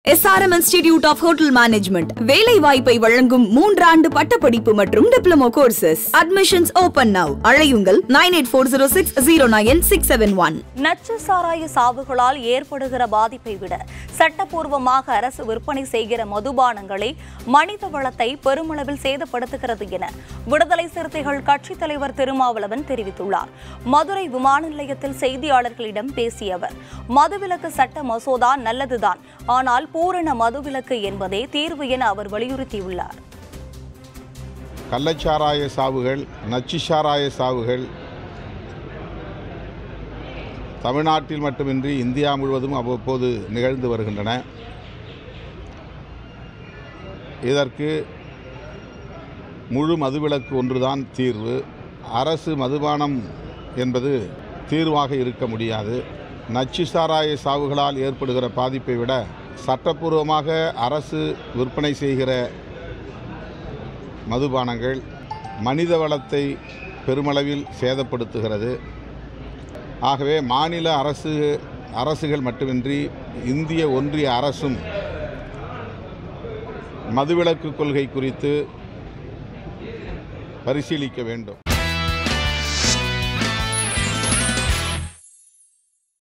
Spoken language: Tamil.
SRM institute of hotel management வேலை வாய்ப்பை வழங்கும் மூன்றாண்டு பட்டப்படிப்பு மற்றும் diploma courses admissions open now அழையுங்கள் nine eight four zero six zero nine six seven one நச்சு சாராய சாவுகளால் ஏற்படுகிற பாதிப்பை விட சட்டப்பூர்வமாக அரசு விற்பனை செய்கிற மதுபானங்களே மனித வளத்தை பெருமளவில் சேதப்படுத்துகிறது என விடுதலை சிறுத்தைகள் கட்சித் தலைவர் திருமாவளவன் தெரிவித்துள்ளார் மதுரை விமான நிலையத்தில் செய்தியாளர்களிடம் பேசிய அவர் மதுவிலக்கு சட்ட மசோதா நல்லதுதான் ஆனால் பூரண மதுவிலக்கு என்பதே தீர்வு என அவர் வலியுறுத்தியுள்ளார் கள்ளச்சாராய சாவுகள் நச்சு சாராய சாவுகள் தமிழ்நாட்டில் மட்டுமின்றி இந்தியா முழுவதும் அவ்வப்போது நிகழ்ந்து வருகின்றன இதற்கு முழு மதுவிலக்கு ஒன்றுதான் தீர்வு அரசு மதுபானம் என்பது தீர்வாக இருக்க முடியாது நச்சு சாராய சாவுகளால் ஏற்படுகிற பாதிப்பை விட சட்டப்பூர்வமாக அரசு விற்பனை செய்கிற மதுபானங்கள் மனித வளத்தை பெருமளவில் சேதப்படுத்துகிறது ஆகவே மாநில அரசு அரசுகள் மட்டுமின்றி இந்திய ஒன்றிய அரசும் மதுவிலக்கு கொள்கை குறித்து பரிசீலிக்க வேண்டும்